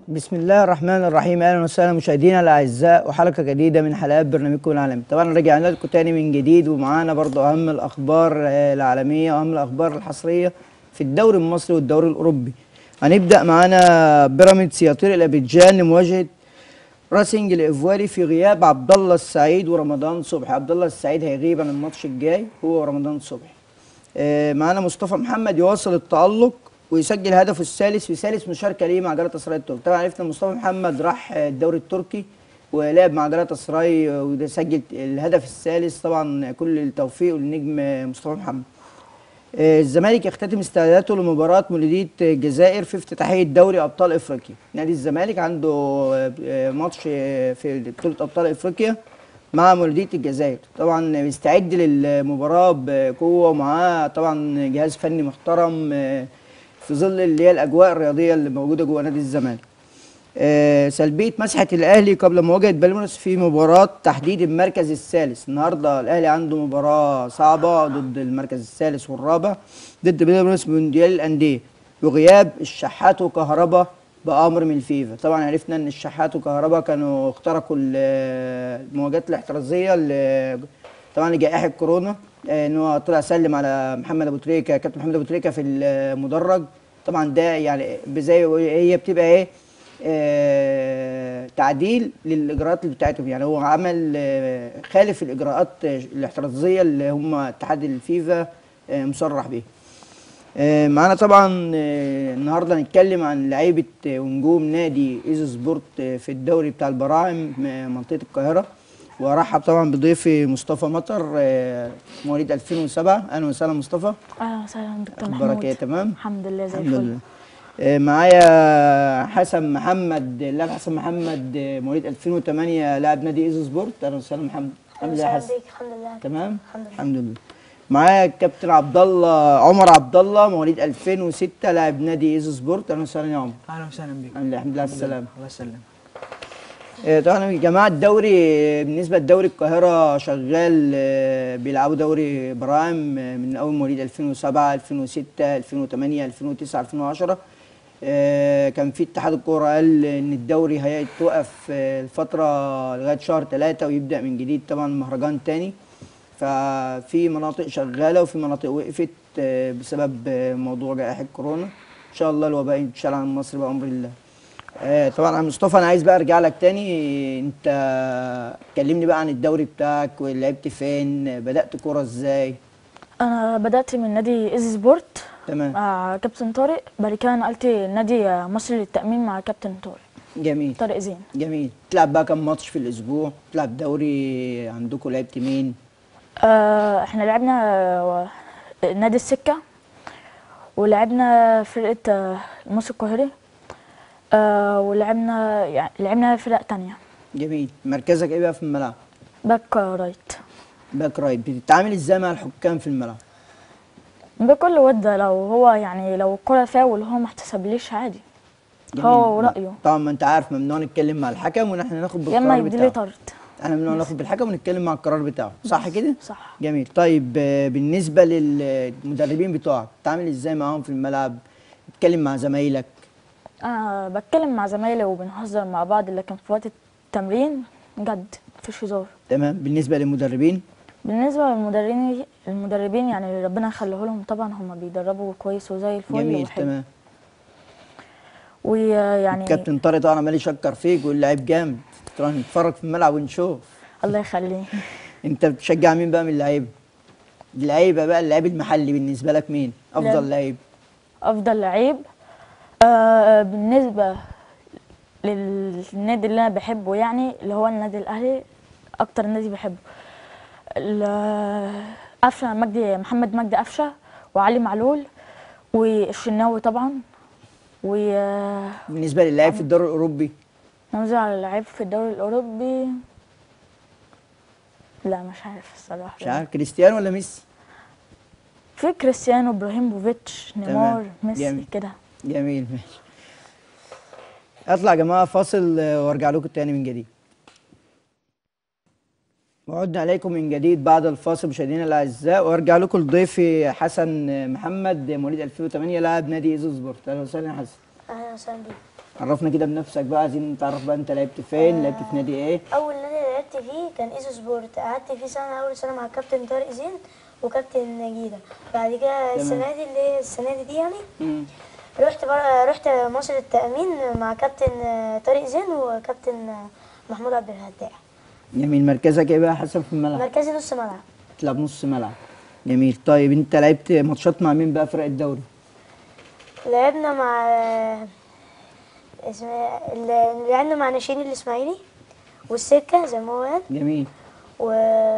بسم الله الرحمن الرحيم اهلا وسهلا مشاهدينا الاعزاء وحلقه جديده من حلقات برنامجكم العالمي طبعا رجعنا لكم تاني من جديد ومعانا برضو اهم الاخبار آه، العالميه واهم الاخبار الحصريه في الدوري المصري والدوري الاوروبي هنبدا معانا بيراميدز يطير الى ابيجان لمواجهه راسنج الايفواري في غياب عبد الله السعيد ورمضان صبحي عبد الله السعيد هيغيب عن الماتش الجاي هو ورمضان صبحي آه، معانا مصطفى محمد يواصل التألق ويسجل هدفه الثالث في ثالث مشاركة ليه مع جلطة سراي التركي طبعا عرفنا مصطفى محمد راح آه، الدوري التركي ولعب مع جلطة سراي آه، وده سجل الهدف الثالث طبعا كل التوفيق للنجم آه، مصطفى محمد آه، الزمالك يختتم استعداداته لمباراة مولودية الجزائر في افتتاحية دوري أبطال إفريقيا. نادي الزمالك عنده آه، آه، ماتش آه، في بطولة أبطال إفريقيا مع مولودية الجزائر. طبعا بيستعد للمباراة بقوة ومعاه طبعا جهاز فني محترم آه، في ظل اللي هي الأجواء الرياضية اللي موجودة جوه نادي الزمالك. آه، سلبيه مسحه الاهلي قبل مواجهه بالمونس في مباراه تحديد المركز الثالث النهارده الاهلي عنده مباراه صعبه ضد المركز الثالث والرابع ضد بالمونس بمونديال الانديه وغياب الشحات وكهربا بامر من الفيفا طبعا عرفنا ان الشحات وكهربا كانوا اخترقوا ال- المواجهات الاحترازيه ل- طبعا لجائحه كورونا آه، ان هو طلع سلم على محمد ابو تريكه كابتن محمد ابو تريكه في المدرج طبعا ده يعني زي هي بتبقى ايه آه، تعديل للاجراءات اللي بتاعتهم يعني هو عمل آه، خالف الاجراءات آه، الاحترازيه اللي هم اتحاد الفيفا آه، مصرح بيها آه، معانا طبعا آه، النهارده هنتكلم عن لعيبه آه، ونجوم نادي ايزو سبورت آه، في الدوري بتاع البراعم آه، منطقه القاهره وارحب طبعا بضيفي مصطفى مطر آه، مواليد 2007 اهلا وسهلا مصطفى اهلا وسهلا دكتور اخبارك محمود ايه تمام الحمد لله زي الحمد الفل لله آه، معايا حسن محمد اللاعب حسن محمد آه، مواليد 2008 لاعب نادي ايزو سبورت اهلا وسهلا محمد عامل ايه يا حسن الحمد لله تمام الحمد لله. الحمد لله معايا الكابتن عبد الله عمر عبد الله مواليد 2006 لاعب نادي ايزو سبورت اهلا وسهلا يا عمر اهلا وسهلا بك عامل ايه الحمد لله على السلامه الله يسلم آه، طبعا يا جماعه الدوري آه، بالنسبه لدوري القاهره شغال آه، بيلعبوا دوري براعم آه، من اول مواليد 2007 2006 2008 2009 2010 آه، كان في اتحاد الكوره قال ان الدوري هيتوقف آه، الفتره لغايه شهر ثلاثة ويبدا من جديد طبعا مهرجان تاني ففي مناطق شغاله وفي مناطق وقفت آه، بسبب آه، موضوع جائحه كورونا ان شاء الله الوباء يتشال عن مصر بامر الله آه، طبعا يا مصطفى انا عايز بقى ارجع لك تاني انت كلمني بقى عن الدوري بتاعك ولعبت فين بدات كوره ازاي انا بدات من نادي ايزي سبورت تمام مع كابتن طارق بعد كده نقلت نادي مصر للتامين مع كابتن طارق جميل طارق زين جميل تلعب بقى كم ماتش في الاسبوع تلعب دوري عندكم لعبت مين آه احنا لعبنا آه، نادي السكه ولعبنا فرقه آه، مصر القاهري آه ولعبنا يعني لعبنا فرق تانية جميل مركزك ايه بقى في الملعب باك رايت باك رايت بتتعامل ازاي مع الحكام في الملعب بكل ود لو هو يعني لو الكرة فاول هو ما احتسبليش عادي هو جميل. ورأيه طبعا ما انت عارف ممنوع نتكلم مع الحكم ونحن ناخد يا اما بالقرار يديلي بتاعه طرد احنا ممنوع ناخد بالحكم ونتكلم مع القرار بتاعه صح كده صح جميل طيب آه، بالنسبه للمدربين بتوعك بتتعامل ازاي معاهم في الملعب بتتكلم مع زمايلك انا بتكلم مع زمايلي وبنهزر مع بعض لكن في وقت التمرين جد مفيش هزار تمام بالنسبه للمدربين بالنسبه للمدربين المدربين يعني ربنا يخليه لهم طبعا هم بيدربوا كويس وزي الفل جميل وحلو تمام ويعني كابتن طارق طبعا عمال يشكر فيك ويقول لعيب جامد تروح نتفرج في الملعب ونشوف الله يخليه انت بتشجع مين بقى من اللعيبه اللعيبه بقى اللعيب المحلي بالنسبه لك مين افضل لاعب. لعيب افضل لعيب آه بالنسبه للنادي اللي انا بحبه يعني اللي هو النادي الاهلي اكتر نادي بحبه ال- قفشه مجدي محمد مجدي قفشه وعلي معلول والشناوي طبعا و بالنسبه للعيب في الدوري الاوروبي ننزل على لعيب في الدوري الاوروبي لا مش عارف الصراحه مش عارف كريستيانو ولا ميسي في كريستيانو ابراهيموفيتش نيمار ميسي جميل. كده جميل ماشي اطلع يا جماعه فاصل آه، وارجع لكم تاني من جديد وعدنا عليكم من جديد بعد الفاصل مشاهدينا الاعزاء وارجع لكم لضيفي حسن محمد مواليد 2008 لاعب نادي ايزو سبورت اهلا وسهلا يا حسن اهلا وسهلا بيك عرفنا كده بنفسك بقى عايزين نتعرف بقى انت لعبت فين لعبت في نادي ايه اول نادي لعبت فيه كان ايزو سبورت قعدت فيه سنه اول سنه مع كابتن طارق زين وكابتن نجيده بعد كده السنه دي اللي هي السنه دي, دي يعني مم. رحت بر... رحت مصر التأمين مع كابتن طارق زين وكابتن محمود عبد الهداع جميل مركزك ايه بقى حسن في الملعب مركزي نص ملعب تلعب نص ملعب جميل طيب انت لعبت ماتشات مع مين بقى فرق الدوري لعبنا مع اسم ال- لعبنا مع ناشئين الاسماعيلي والسكه زي ما هو قال جميل و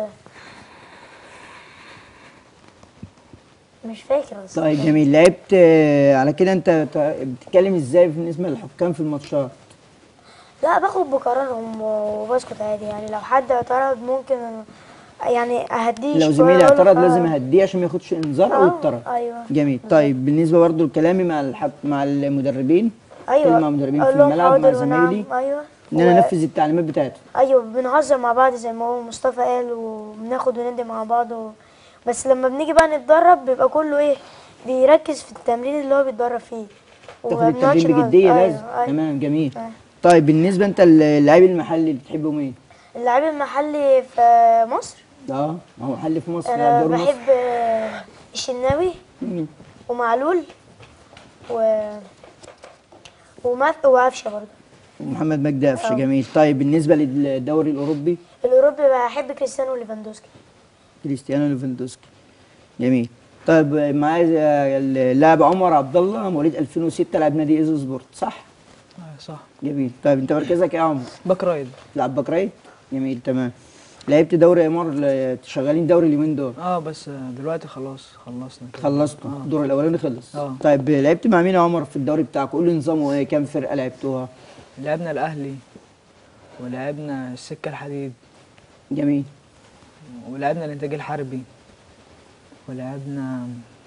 مش فاكر بس طيب جميل لعبت آه، على كده انت ت- بتتكلم ازاي بالنسبه للحكام في الماتشات لا باخد بقرارهم وبسكت عادي يعني لو حد اعترض ممكن يعني اهديه لو شوية زميلي وأقول له اعترض آه. لازم اهديه عشان ما ياخدش انذار او آه، يطرد ايوه جميل طيب بالنسبه برضو لكلامي مع الحك... مع المدربين ايوه كلمة مع المدربين في أقول لهم الملعب مع حاضر ونعم، زمايلي ايوه ان انا و- انفذ التعليمات بتاعته ايوه بنهزر مع بعض زي ما هو مصطفى قال وبناخد وندي مع بعض و... بس لما بنيجي بقى نتدرب بيبقى كله ايه بيركز في التمرين اللي هو بيتدرب فيه تاخد وما بنقعدش التمرين نهزر. بجديه أيوة، لازم أيوة. تمام جميل أيوة. طيب بالنسبه انت اللاعب المحلي اللي بتحبه مين؟ اللاعب المحلي في مصر اه ما هو محلي في مصر انا لاعب دوري مصر بحب آه، الشناوي مم. ومعلول و ومث وقفشه برضه ومحمد مجدي قفشه آه. جميل طيب بالنسبه للدوري الاوروبي الاوروبي بحب كريستيانو وليفاندوسكي كريستيانو ليفاندوسكي جميل طيب معايا اللاعب عمر عبد الله مواليد 2006 لاعب نادي ايزو سبورت صح؟ آه، صح جميل طيب انت مركزك ايه يا عمر؟ باك رايد تلعب باك رايت؟ جميل تمام لعبت دوري يا عمر ل- شغالين دوري اليومين دول اه بس آه، دلوقتي خلاص خلصنا كده خلصتوا آه. الدور الاولاني خلص آه. طيب لعبت مع مين يا عمر في الدوري بتاعك قول لي نظامه ايه كام فرقه لعبتوها لعبنا الاهلي ولعبنا السكه الحديد جميل ولعبنا الانتاج الحربي ولعبنا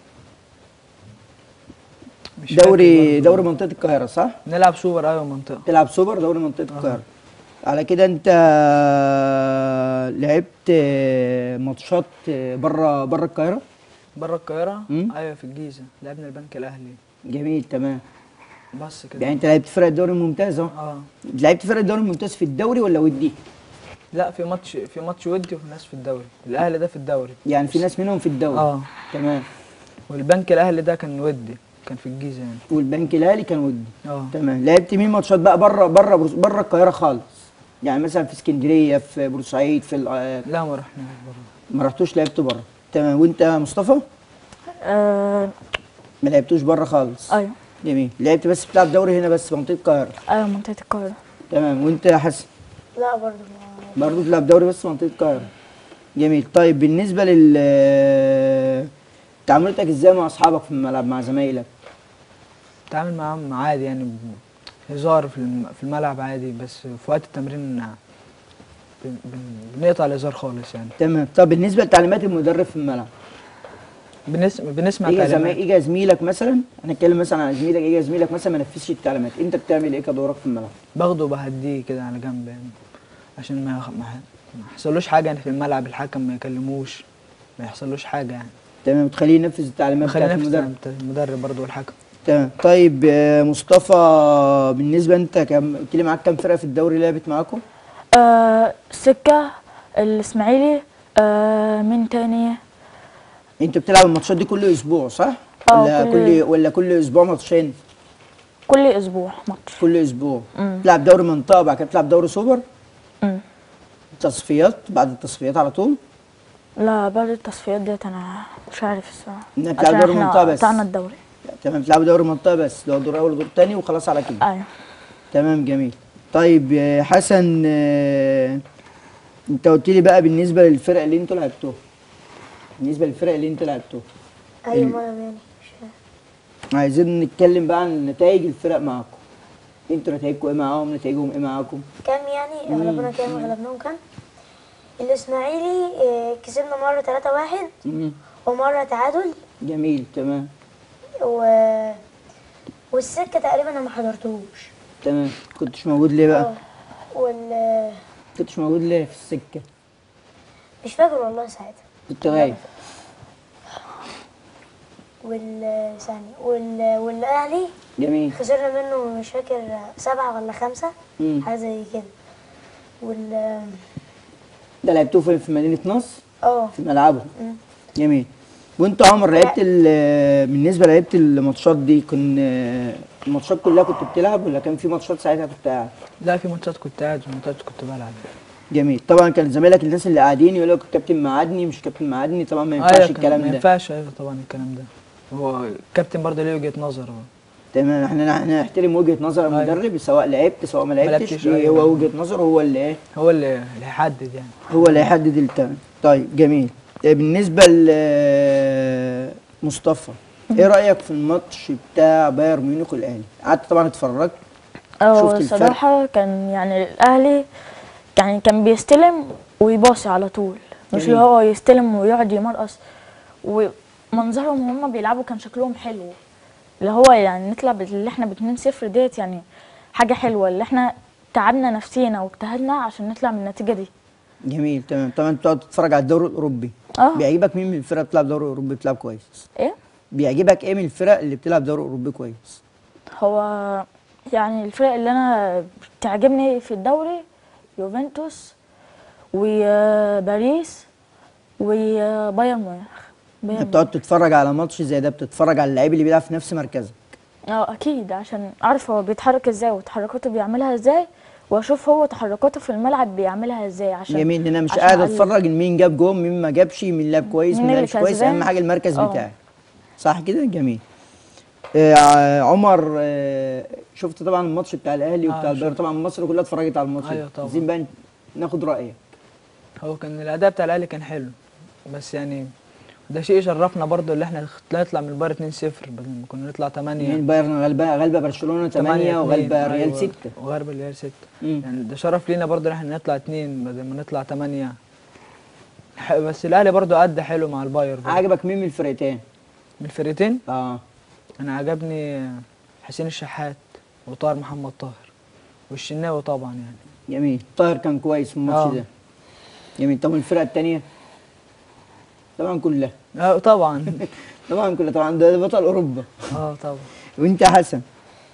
مش فاكر دوري برضه. دوري منطقه القاهره صح نلعب سوبر ايوه منطقه تلعب سوبر دوري منطقه القاهره على كده انت لعبت ماتشات بره بره القاهره بره القاهره مم. ايوه في الجيزه لعبنا البنك الاهلي جميل تمام بس كده يعني انت لعبت فرق الدوري الممتاز اهو اه لعبت فرق الدوري الممتاز في الدوري ولا ودي لا في ماتش في ماتش ودي وفي ناس في الدوري الاهلي ده في الدوري يعني في ناس منهم في الدوري اه تمام والبنك الاهلي ده كان ودي كان في الجيزه يعني والبنك الاهلي كان ودي اه تمام لعبت مين ماتشات بقى بره بره بره بره القاهره خالص يعني مثلا في اسكندريه في بورسعيد في ال- لا ما رحناش بره ما رحتوش لعبت بره تمام وانت يا مصطفى آه ما لعبتوش بره خالص ايوه جميل لعبت بس بتلعب دوري هنا بس في منطقه القاهره ايوه منطقة القاهرة تمام وانت يا حسن لا برضه ما- برضه تلعب دوري بس في منطقه القاهره جميل طيب بالنسبه لل تعاملتك ازاي مع اصحابك في الملعب مع زمايلك تعامل معاهم عادي يعني ب- هزار في الم- في الملعب عادي بس في وقت التمرين بن- بن- بنقطع الهزار خالص يعني تمام طب بالنسبه لتعليمات المدرب في الملعب بنس... بنسمع اجى زميل تعليمات اجى زميلك مثلا هنتكلم مثلا عن زميلك اجى زميلك مثلا ما نفذش التعليمات انت بتعمل ايه كدورك في الملعب باخده وبهديه كده على جنب يعني عشان ما يخ- ما ح- ما يحصلوش حاجه يعني في الملعب الحكم ما يكلموش ما يحصلوش حاجه يعني تمام تخليه ينفذ التعليمات خلينا بتاعت نفس المدرب المدرب برضه والحكم تمام طيب آه، مصطفى بالنسبه انت كم قلت لي معاك كام فرقه في الدوري لعبت معاكم آه سكة الاسماعيلي آه مين تاني انت بتلعب الماتشات دي كل اسبوع صح اه، ولا كل- كل ولا كل اسبوع ماتشين كل اسبوع ماتش كل اسبوع مم. تلعب دوري منطقه بعد كده تلعب دوري سوبر مم. تصفيات بعد التصفيات على طول لا بعد التصفيات ديت انا مش عارف الصراحة انك بتلعب عشان دوري احنا منطقة بس. قطعنا الدوري تمام تلعب دوري منطقه بس لو دور اول ودور تاني وخلاص على كده ايوه تمام جميل طيب آه، حسن آه، انت قلت لي بقى بالنسبه للفرق اللي انتوا لعبتوها بالنسبه للفرق اللي انتوا لعبتوها ايوه ما يعني مش فاهم. عايزين نتكلم بقى عن نتائج الفرق معاكم انتوا نتائجكم ايه معاهم نتائجهم ايه معاكم كام يعني غلبنا كام غلبناهم كام الاسماعيلي آه، كسبنا مره 3 1 مم. ومره تعادل جميل تمام و والسكه تقريبا انا ما حضرتهوش تمام كنتش موجود ليه بقى اه وال كنتش موجود ليه في السكه مش فاكر والله ساعتها كنت غايب وال ثاني وال والاهلي جميل خسرنا منه مش فاكر سبعة ولا خمسة مم. حاجة زي كده وال ده لعبتوه في في مدينه نصر اه في ملعبهم مم. جميل وانت عمر لعبت ال- بالنسبه لعبت الماتشات دي كن الماتشات كلها كنت بتلعب ولا كان في ماتشات ساعتها كنت قاعد لا في ماتشات كنت قاعد وفي ماتشات كنت بلعب جميل طبعا كان زمايلك الناس اللي قاعدين يقول لك كابتن معادني مش كابتن معادني طبعا ما ينفعش أيوة كان- الكلام ما ده ينفعش ايوه طبعا الكلام ده هو الكابتن برضه ليه وجهة نظر هو تمام احنا احنا نحترم وجهه نظر أيوة. المدرب سواء لعبت سواء ما لعبتش لعبتش، دي أيوة. هو وجهه نظره هو اللي ايه هو اللي اللي هيحدد يعني هو اللي هيحدد التمام طيب جميل طيب بالنسبه لمصطفى ايه رايك في الماتش بتاع بايرن ميونخ والاهلي قعدت طبعا اتفرجت اه شفت الفرق؟ الصراحة كان يعني الأهلي يعني كان بيستلم ويباصي على طول مش جميل. اللي هو يستلم ويقعد يمرقص ومنظرهم وهم بيلعبوا كان شكلهم حلو اللي هو يعني نطلع باللي احنا باتنين صفر ديت يعني حاجة حلوة اللي احنا تعبنا نفسينا واجتهدنا عشان نطلع من النتيجة دي جميل تمام طبعا انت بتقعد تتفرج على الدوري الاوروبي اه بيعجبك مين من الفرق بتلعب دوري اوروبي بتلعب كويس ايه بيعجبك ايه من الفرق اللي بتلعب دوري اوروبي كويس هو يعني الفرق اللي انا بتعجبني في الدوري يوفنتوس وباريس وبايرن ميونخ انت بايرن بتقعد تتفرج على ماتش زي ده بتتفرج على اللعيب اللي بيلعب في نفس مركزك اه اكيد عشان اعرف هو بيتحرك ازاي وتحركاته بيعملها ازاي واشوف هو تحركاته في الملعب بيعملها ازاي عشان جميل ان انا مش عشان قاعد أقلل- اتفرج ان مين جاب جون مين ما جابش مين لعب كويس مين مين اللي لعبش كويس كسبان. اهم حاجه المركز اه. بتاعي صح كده جميل آه عمر آه شفت طبعا الماتش بتاع الاهلي اه، وبتاع البايرن طبعا مصر كلها اتفرجت على الماتش ايوه ده. طبعا. عايزين بقى ناخد رايك هو كان الاداء بتاع الاهلي كان حلو بس يعني ده شيء يشرفنا برضه اللي احنا نطلع من البايرن 2-0 بدل ما كنا نطلع 8 يعني البايرن غلبه غلبه برشلونه 8 وغلبه ريال 6 وغلبة ريال 6 مم. يعني ده شرف لينا برضه ان احنا نطلع 2 بدل ما نطلع 8 ح- بس الاهلي برضه ادى حلو مع البايرن برضه. عجبك مين من الفرقتين؟ من الفرقتين اه انا عجبني حسين الشحات وطاهر محمد طاهر والشناوي طبعا يعني جميل طاهر كان كويس في الماتش اه. ده جميل طب الفرقه الثانيه طبعا كلها اه طبعا طبعا كلها طبعا ده بطل اوروبا اه طبعا وانت يا حسن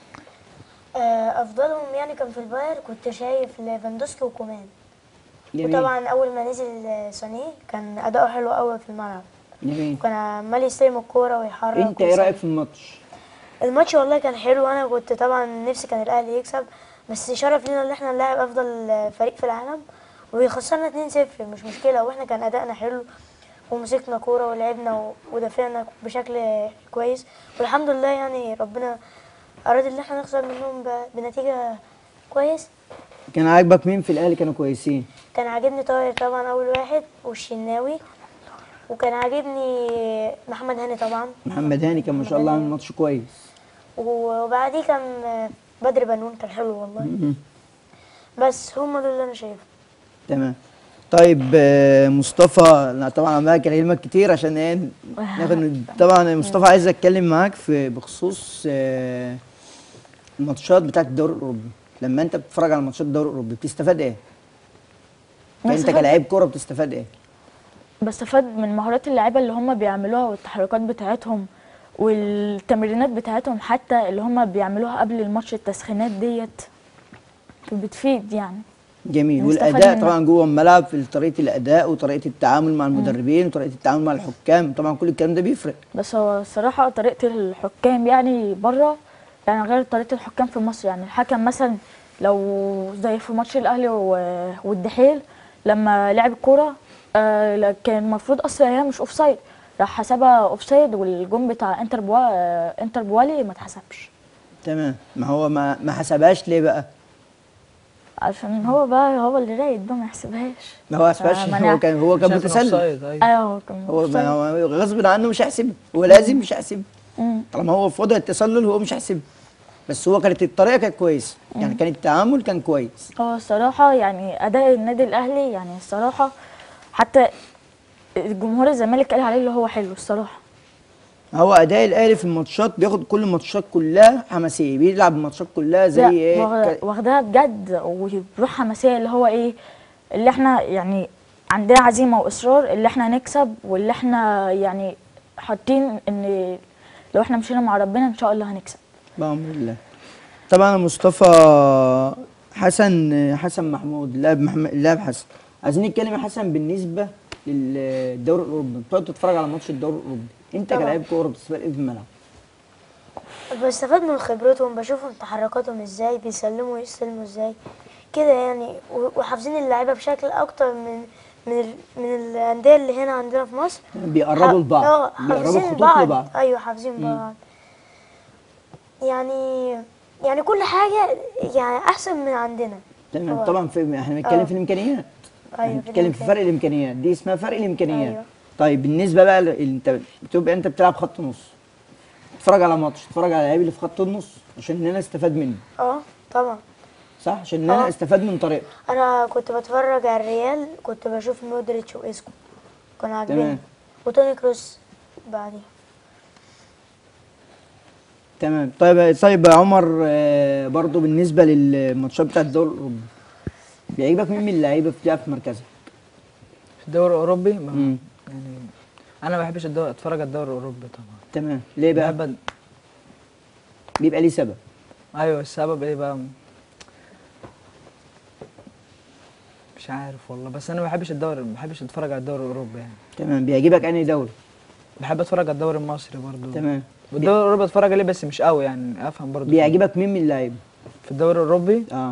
آه، افضلهم يعني كان في الباير كنت شايف ليفاندوسكي وكومان جميل وطبعا اول ما نزل آه، سونيه كان اداؤه حلو قوي في الملعب جميل كان عمال يستلم الكوره ويحرك انت ايه ويسدد. رايك في الماتش؟ الماتش والله كان حلو انا كنت طبعا نفسي كان الاهلي يكسب بس شرف لينا ان احنا نلاعب افضل فريق في العالم ويخسرنا 2-0 مش مشكله واحنا كان ادائنا حلو ومسكنا كوره ولعبنا و- ودافعنا بشكل كويس والحمد لله يعني ربنا اراد ان احنا نخسر منهم ب- بنتيجه كويس كان عاجبك مين في الاهلي كانوا كويسين؟ كان عاجبني طاهر طبعا اول واحد والشناوي وكان عاجبني محمد هاني طبعا محمد هاني كان ما شاء الله عامل ماتش كويس وبعديه كان بدر بنون كان حلو والله مم. بس هم دول اللي انا شايفهم تمام طيب آه، مصطفى انا طبعا عمال اكلمك كتير عشان ايه ناخد طبعا مصطفى عايز اتكلم معاك في بخصوص آه، الماتشات بتاعت الدوري الاوروبي لما انت بتتفرج على ماتشات الدوري الاوروبي بتستفاد ايه؟ انت بستفاد- كلاعب كوره بتستفاد ايه؟ بستفاد من مهارات اللعيبه اللي هم بيعملوها والتحركات بتاعتهم والتمرينات بتاعتهم حتى اللي هم بيعملوها قبل الماتش التسخينات ديت بتفيد يعني جميل نستفاد والاداء منها. طبعا جوه الملعب في طريقه الاداء وطريقه التعامل مع المدربين وطريقه التعامل مع الحكام طبعا كل الكلام ده بيفرق بس هو الصراحة طريقة الحكام يعني بره يعني غير طريقة الحكام في مصر يعني الحكم مثلا لو زي في ماتش الأهلي و- والدحيل لما لعب الكورة آه لا- كان المفروض أصلا هي مش أوفسايد راح حسبها أوفسايد والجون بتاع انتر بوا آه انتر بوالي ما اتحسبش تمام ما هو ما ما حسبهاش ليه بقى؟ عشان هو بقى هو اللي رايد بقى ما يحسبهاش ما هو حسبهاش آه، ما هو أنا- كان هو كان شايف إنه متسلل offside، أيوة. ايوه هو كان هو أوفسايد. ما هو غصب عنه مش هيحسب هو لازم مش هيحسب مم. طالما هو في وضع التسلل هو مش هيحسب بس هو كانت الطريقه كانت كويسه يعني كان التعامل كان كويس هو الصراحة يعني أداء النادي الأهلي يعني الصراحة حتى الجمهور الزمالك قال عليه اللي هو حلو الصراحة هو اداء الاهلي في الماتشات بياخد كل الماتشات كلها حماسيه بيلعب الماتشات كلها زي لا، ايه واخد- ك- واخداها بجد وبروح حماسية اللي هو ايه اللي احنا يعني عندنا عزيمة وإصرار اللي احنا نكسب واللي احنا يعني حاطين ان لو احنا مشينا مع ربنا ان شاء الله هنكسب بأمر الله طبعا يا مصطفى حسن حسن محمود اللاعب محمد اللاعب حسن عايزين نتكلم يا حسن بالنسبه للدوري الاوروبي بتقعد تتفرج على ماتش الدوري الاوروبي انت طبعا. كلاعب كوره بتستفاد ايه في الملعب بستفاد من خبرتهم بشوفهم تحركاتهم ازاي بيسلموا ويستلموا ازاي كده يعني و- وحافظين اللعيبه بشكل اكتر من من ال- من الانديه اللي هنا عندنا في مصر بيقربوا ح- لبعض اه بيقربوا حافظين الخطوط بعض لبعض ايوه حافظين بعض يعني يعني كل حاجه يعني احسن من عندنا تمام هو- طبعا في احنا بنتكلم اه. في الامكانيات ايوه احنا بنتكلم في الإمكان. فرق الامكانيات دي اسمها فرق الامكانيات أيوة. طيب بالنسبه بقى ل- انت بتبقى انت بتلعب خط نص تتفرج على ماتش تتفرج على اللعيب اللي في خط النص عشان ان انا استفاد منه اه طبعا صح عشان ان انا اه. استفاد من طريقته انا كنت بتفرج على الريال كنت بشوف مودريتش واسكو كانوا عاجبيني تمام. وتوني كروس بعديها تمام طيب طيب يا عمر آه، برضو بالنسبه للماتشات بتاعت الدوري الاوروبي بيعجبك مين من اللعيبه بتلعب في مركزك؟ في الدوري الاوروبي ما- مم. يعني انا ما بحبش الدوري اتفرج على الدوري الاوروبي طبعا تمام ليه بقى؟ بحب ال- بيبقى ليه سبب ايوه السبب ايه بقى مش عارف والله بس انا ما بحبش الدوري ما بحبش اتفرج على الدوري الاوروبي يعني تمام بيعجبك انهي دوري؟ بحب اتفرج على الدوري المصري برضو تمام والدوري الاوروبي اتفرج عليه بس مش قوي يعني افهم برضو بيعجبك مين من اللعيبه؟ في الدوري الاوروبي اه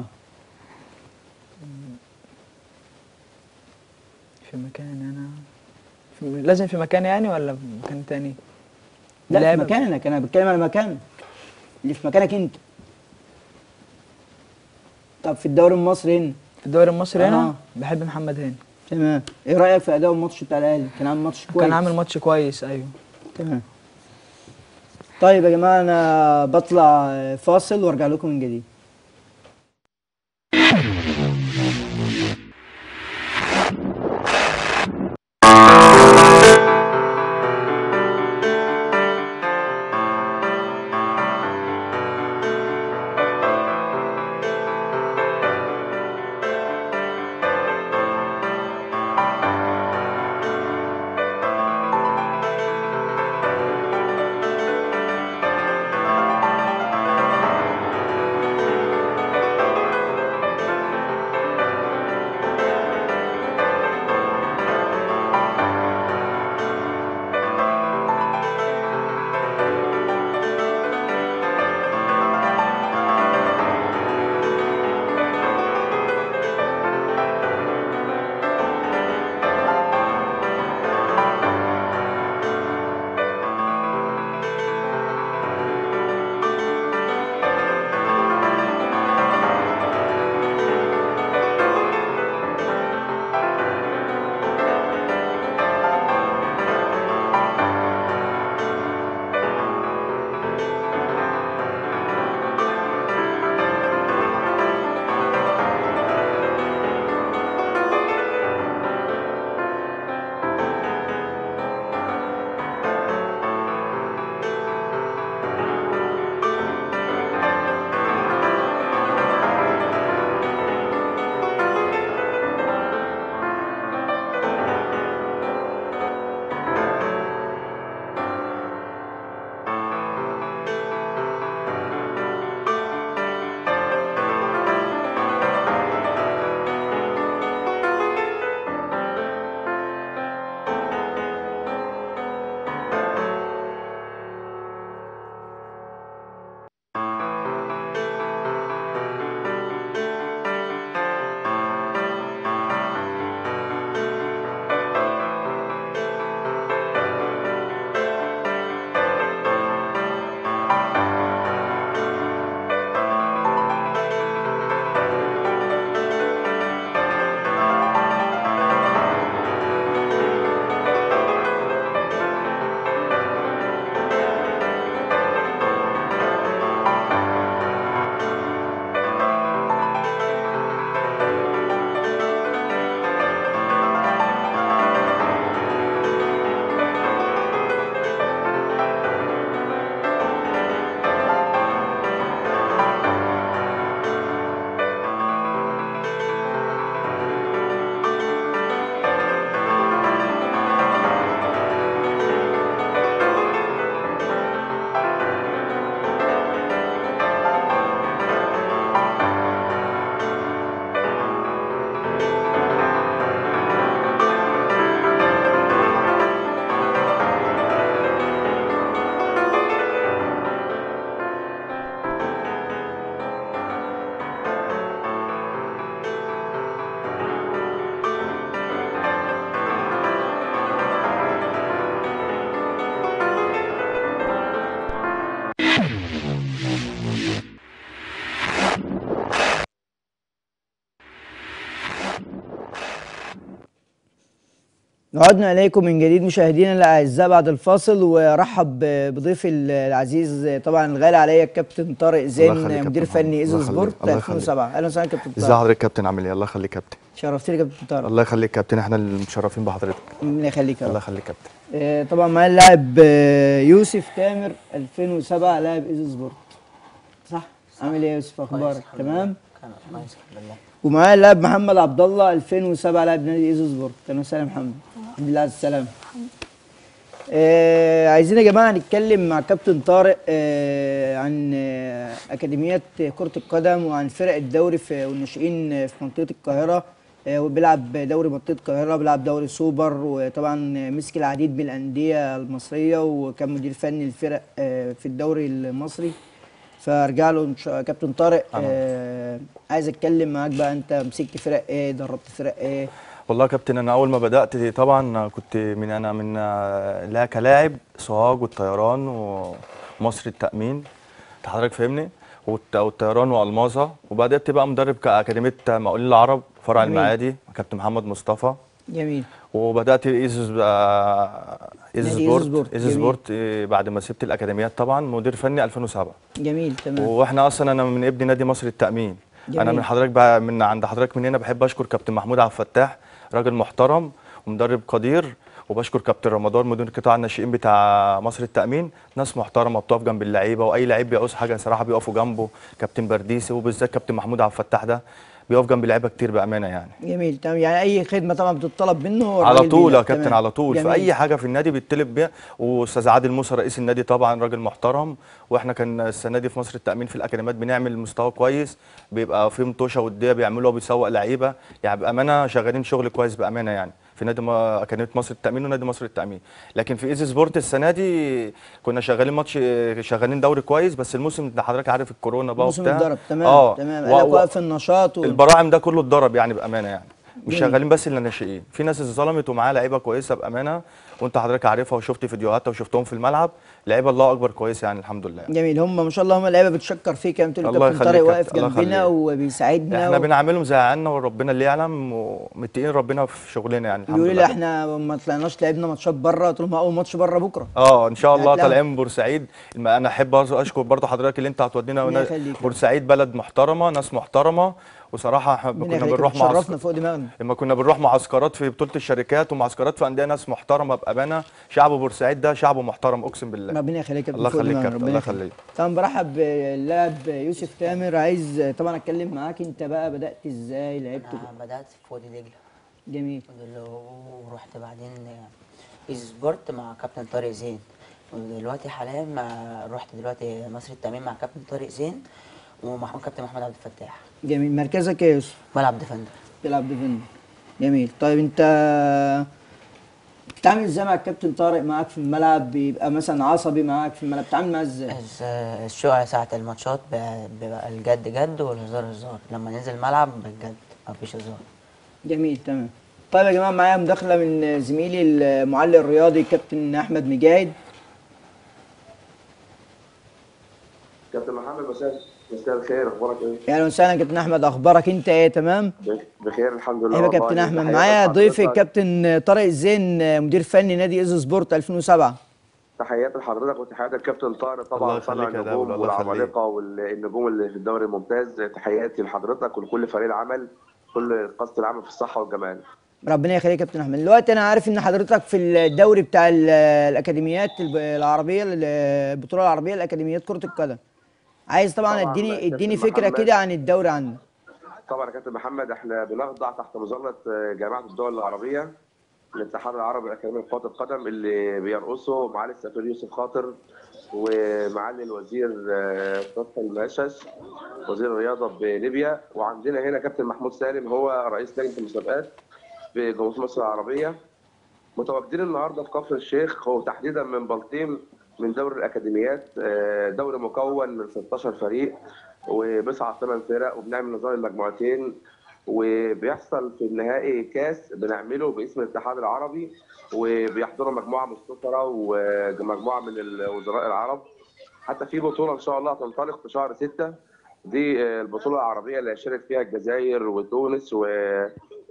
في مكان انا في لازم في مكان يعني ولا في مكان تاني لا في لعيبة- مكانك انا بتكلم على مكانك اللي في مكانك انت طب في الدوري المصري هنا في الدوري المصري آه. هنا بحب محمد هاني تمام ايه رايك في اداء الماتش بتاع الاهلي كان عامل ماتش كويس كان عامل ماتش كويس ايوه تمام طيب يا جماعه انا بطلع فاصل وارجع لكم من جديد عدنا إليكم من جديد مشاهدينا الأعزاء بعد الفاصل ورحب بضيفي العزيز طبعا الغالي عليا الكابتن طارق الله زين يخليك مدير كابتن فني محمد. إيزو الله سبورت يخليك. الله يخليك. 2007 أهلا وسهلا كابتن ازي طارق حضرتك كابتن عامل ايه الله يخليك كابتن شرفتني كابتن طارق الله يخليك كابتن احنا اللي متشرفين بحضرتك ربنا يخليك يا الله رب يخليك كابتن آه، طبعا معايا اللاعب آه، يوسف تامر 2007 لاعب إيزو سبورت صح؟ عامل ايه يا يوسف اخبارك تمام؟ كان كويس الحمد لله ومعايا اللاعب محمد عبد الله 2007 لاعب نادي ايزو سبورت اهلا وسهلا يا محمد الحمد لله على السلامه آه عايزين يا جماعه نتكلم مع كابتن طارق آه عن آه اكاديميات كره القدم وعن فرق الدوري في والناشئين في منطقه القاهره آه وبيلعب دوري منطقه القاهره بيلعب دوري سوبر وطبعا مسك العديد من الانديه المصريه وكان مدير فني الفرق آه في الدوري المصري فارجع له إن شاء- كابتن طارق آه عايز اتكلم معاك بقى انت مسكت فرق ايه دربت فرق ايه والله يا كابتن انا اول ما بدات دي طبعا كنت من انا من لا كلاعب سوهاج والطيران ومصر التامين انت حضرتك فاهمني والت- والطيران والماظه وبدات بقى مدرب كاكاديميه مقاولين العرب فرع جميل. المعادي كابتن محمد مصطفى جميل وبدات ايزو آه، ايزو نادي إيزو سبورت سبورت، ايزو جميل. سبورت آه، بعد ما سبت الاكاديميات طبعا مدير فني 2007 جميل تمام واحنا اصلا انا من ابن نادي مصر التامين جميل. انا من حضرتك بقى من عند حضرتك من هنا بحب اشكر كابتن محمود عبد الفتاح راجل محترم ومدرب قدير وبشكر كابتن رمضان مدير قطاع الناشئين بتاع مصر التامين ناس محترمه بتقف جنب اللعيبه واي لعيب بيعوز حاجه صراحه بيقفوا جنبه كابتن برديسي وبالذات كابتن محمود عبد الفتاح ده بيقف جنب اللعيبه كتير بامانه يعني جميل تمام يعني اي خدمه طبعا بتطلب منه هو على الراجل طول يا بيدعم. كابتن تمام. على طول في جميل. اي حاجه في النادي بيطلب بيها واستاذ عادل موسى رئيس النادي طبعا راجل محترم واحنا كان السنه دي في مصر التامين في الاكاديميات بنعمل مستوى كويس بيبقى في مطوشه وديه بيعملوها بيسوق لعيبه يعني بامانه شغالين شغل كويس بامانه يعني في نادي ما- اكاديميه مصر التامين ونادي مصر التامين لكن في ايزي سبورت السنه دي كنا شغالين ماتش شغالين دوري كويس بس الموسم ده حضرتك عارف الكورونا بقى موسم وبتاع الضرب تمام اه تمام و- قال لك و- واقف النشاط و... البراعم ده كله اتضرب يعني بامانه يعني مش جميل. شغالين بس الا ناشئين في ناس اتظلمت ومعاها لعيبه كويسه بامانه وانت حضرتك عارفها وشفت فيديوهاتها وشفتهم في الملعب لعيبه الله اكبر كويسه يعني الحمد لله جميل هم ما شاء الله هم اللعيبه بتشكر فيك يا الله كابتن طارق يخليك يا واقف كابتن، الله جنبنا يخليك. وبيساعدنا احنا و... بنعملهم زي عنا وربنا اللي يعلم ومتقين ربنا في شغلنا يعني الحمد بيقولوا لي لله احنا ما طلعناش لعبنا ماتشات بره قلت لهم اول ماتش بره بكره اه ان شاء الله هتلاقوا. طالعين من بورسعيد الم- انا احب برضه اشكر برضه حضرتك اللي انت هتودينا ربنا ونا- يخليك. بورسعيد بلد محترمه ناس محترمه وصراحه احنا ربنا كنا يخليك بنروح مع شرفنا فوق دماغنا لما كنا بنروح معسكرات في بطوله الشركات ومعسكرات في انديه ناس محترمه بامانه شعب بورسعيد ده شعب محترم اقسم بالله ربنا يخليك يا كابتن الله فوق يخليك دماغنا، كابتن، ربنا الله يخليك. طبعا برحب باللاعب يوسف تامر عايز طبعا اتكلم معاك انت بقى بدات ازاي لعبت انا بدات في وادي دجله جميل ورحت بعدين ايزي سبورت مع كابتن طارق زين ودلوقتي حاليا مع رحت دلوقتي مصر التامين مع كابتن طارق زين ومع كابتن محمد عبد الفتاح جميل مركزك ايه يا يوسف ملعب ديفندر تلعب ديفندر جميل طيب انت بتتعامل ازاي مع الكابتن طارق معاك في الملعب بيبقى مثلا عصبي معاك في الملعب بتتعامل معاه ازاي بس الشغل ساعة الماتشات ب- بيبقى الجد جد والهزار هزار لما ننزل الملعب بجد مفيش هزار جميل تمام طيب يا جماعه معايا مداخله من زميلي المعلق الرياضي كابتن احمد مجاهد كابتن محمد مساء مساء الخير اخبارك ايه؟ اهلا وسهلا كابتن احمد اخبارك انت ايه تمام بخ- بخير الحمد لله ايوه والله. كابتن احمد تحياتي معايا ضيفي لحضرتك- الكابتن طارق الزين مدير فني نادي ايزو سبورت 2007 تحياتي لحضرتك وتحياتي الكابتن طارق الله طبعا يخليك صانع يا النجوم دولة، الله يخليك. والعمالقه والنجوم اللي في الدوري الممتاز تحياتي لحضرتك ولكل فريق العمل كل قصد العمل في الصحه والجمال ربنا يخليك يا كابتن احمد دلوقتي انا عارف ان حضرتك في الدوري بتاع ال- الاكاديميات الب- العربيه البطوله العربيه لاكاديميات كره القدم عايز طبعا طبعاً اديني كابتن اديني فكره محمد. كده عن الدوري عندك طبعا يا كابتن محمد احنا بنخضع تحت مظله جامعه الدول العربيه الاتحاد العربي الاكاديمي لكره القدم اللي بيرقصه معالي السفير يوسف خاطر ومعالي الوزير آه، فتحي المشش وزير الرياضه بليبيا وعندنا هنا كابتن محمود سالم هو رئيس لجنه المسابقات في جمهوريه مصر العربيه متواجدين النهارده في كفر الشيخ وتحديدا من بلطيم من دوري الاكاديميات آه، دوري مكون من 16 فريق وبيصعد ثمان فرق وبنعمل نظام المجموعتين وبيحصل في النهائي كاس بنعمله باسم الاتحاد العربي وبيحضروا مجموعه من السفراء ومجموعه من الوزراء العرب حتى في بطوله ان شاء الله هتنطلق في شهر 6 دي آه، البطوله العربيه اللي هيشارك فيها الجزائر وتونس و...